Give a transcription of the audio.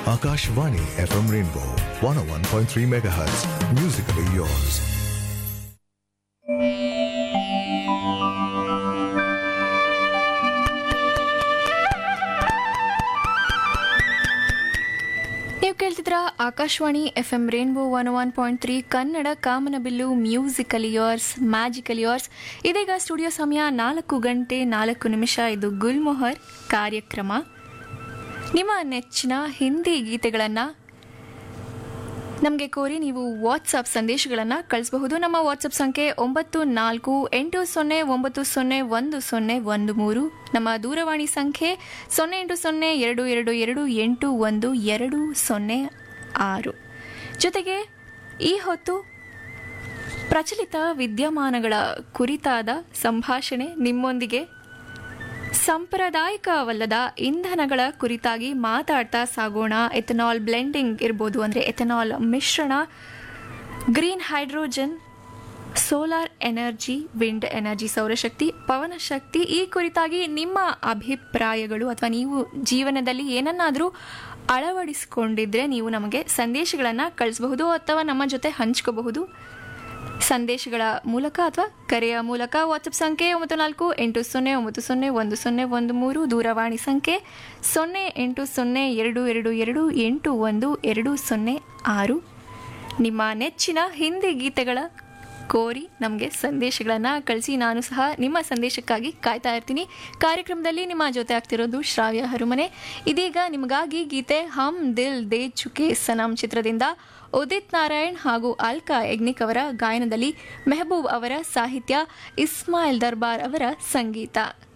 Akashvani FM Rainbow 101.3 MHz. Musically yours. ನೀವು ಕೇಳ್ತಿದ್ರ Akashvani F M rainbow one one point three Kannada ಕಾಮನಬಿಲ್ಲು musical years magical years ಇದೀಗ studio ಸಮಯ ನಾಲ್ಕು ಗಂಟೆ ನಾಲ್ಕು ನಿಮಿಷ ಇದು ಗುಲ್ಮೊಹರ್ ಕಾರ್ಯಕ್ರಮ ನಿಮ್ಮ ನೆಚ್ಚಿನ ಹಿಂದಿ ಗೀತೆಗಳನ್ನು ನಮಗೆ ಕೋರಿ ನೀವು ವಾಟ್ಸಪ್ ಸಂದೇಶಗಳನ್ನು ಕಳಿಸಬಹುದು ನಮ್ಮ ವಾಟ್ಸಪ್ ಸಂಖ್ಯೆ ಒಂಬತ್ತು ನಾಲ್ಕು ಎಂಟು ಸೊನ್ನೆ ಒಂಬತ್ತು ಸೊನ್ನೆ ಒಂದು ಸೊನ್ನೆ ಒಂದು ಮೂರು ನಮ್ಮ ದೂರವಾಣಿ ಸಂಖ್ಯೆ ಸೊನ್ನೆ ಎಂಟು ಸೊನ್ನೆ ಎರಡು ಎರಡು ಎರಡು ಎಂಟು ಒಂದು ಎರಡು ಸೊನ್ನೆ ಆರು ಜೊತೆಗೆ ಈ ಹೊತ್ತು ಪ್ರಚಲಿತ ವಿದ್ಯಮಾನಗಳ ಕುರಿತಾದ ಸಂಭಾಷಣೆ ನಿಮ್ಮೊಂದಿಗೆ ಸಾಂಪ್ರದಾಯಿಕವಲ್ಲದ ಇಂಧನಗಳ ಕುರಿತಾಗಿ ಮಾತಾಡ್ತಾ ಸಾಗೋಣ ಎಥನಾಲ್ ಬ್ಲೆಂಡಿಂಗ್ ಇರ್ಬೋದು ಅಂದರೆ ಎಥನಾಲ್ ಮಿಶ್ರಣ green hydrogen solar energy wind energy ಸೌರಶಕ್ತಿ ಪವನಶಕ್ತಿ ಈ ಕುರಿತಾಗಿ ನಿಮ್ಮ ಅಭಿಪ್ರಾಯಗಳು ಅಥವಾ ನೀವು ಜೀವನದಲ್ಲಿ ಏನನ್ನಾದರೂ ಅಳವಡಿಸಿಕೊಂಡಿದ್ರೆ ನೀವು ನಮಗೆ ಸಂದೇಶಗಳನ್ನು ಕಳಿಸಬಹುದು ಅಥವಾ ನಮ್ಮ ಜೊತೆ ಹಂಚ್ಕೋಬಹುದು ಸಂದೇಶಗಳ ಮೂಲಕ ಅಥವಾ ಕರೆಯ ಮೂಲಕ ವಾಟ್ಸಪ್ ಸಂಖ್ಯೆ ಒಂಬತ್ತು ನಾಲ್ಕು ಎಂಟು ಸೊನ್ನೆ ಒಂಬತ್ತು ಸೊನ್ನೆ ಒಂದು ಸೊನ್ನೆ ಒಂದು ಮೂರು ದೂರವಾಣಿ ಸಂಖ್ಯೆ ಸೊನ್ನೆ ಎಂಟು ಸೊನ್ನೆ ಎರಡು ಎರಡು ಎರಡು ಎಂಟು ಒಂದು ಎರಡು ಸೊನ್ನೆ ಆರು ನಿಮ್ಮ ನೆಚ್ಚಿನ ಹಿಂದಿ ಗೀತೆಗಳ ಕೋರಿ ನಮಗೆ ಸಂದೇಶಗಳನ್ನು ಕಳಿಸಿ ನಾನು ಸಹ ನಿಮ್ಮ ಸಂದೇಶಕ್ಕಾಗಿ ಕಾಯ್ತಾ ಇರ್ತೀನಿ ಕಾರ್ಯಕ್ರಮದಲ್ಲಿ ನಿಮ್ಮ ಜೊತೆ ಆಗ್ತಿರೋದು ಶ್ರಾವ್ಯ ಹರುಮನೆ ಇದೀಗ ನಿಮಗಾಗಿ ಗೀತೆ ಹಮ್ ದಿಲ್ ದೇ ಚುಕೆ ಸನಂ ಚಿತ್ರದಿಂದ ಉದಿತ್ ನಾರಾಯಣ್ ಹಾಗೂ ಅಲ್ಕಾ ಯಜ್ನಿಕ್ ಅವರ ಗಾಯನದಲ್ಲಿ ಮೆಹಬೂಬ್ ಅವರ ಸಾಹಿತ್ಯ ಇಸ್ಮಾಯಿಲ್ ದರ್ಬಾರ್ ಅವರ ಸಂಗೀತ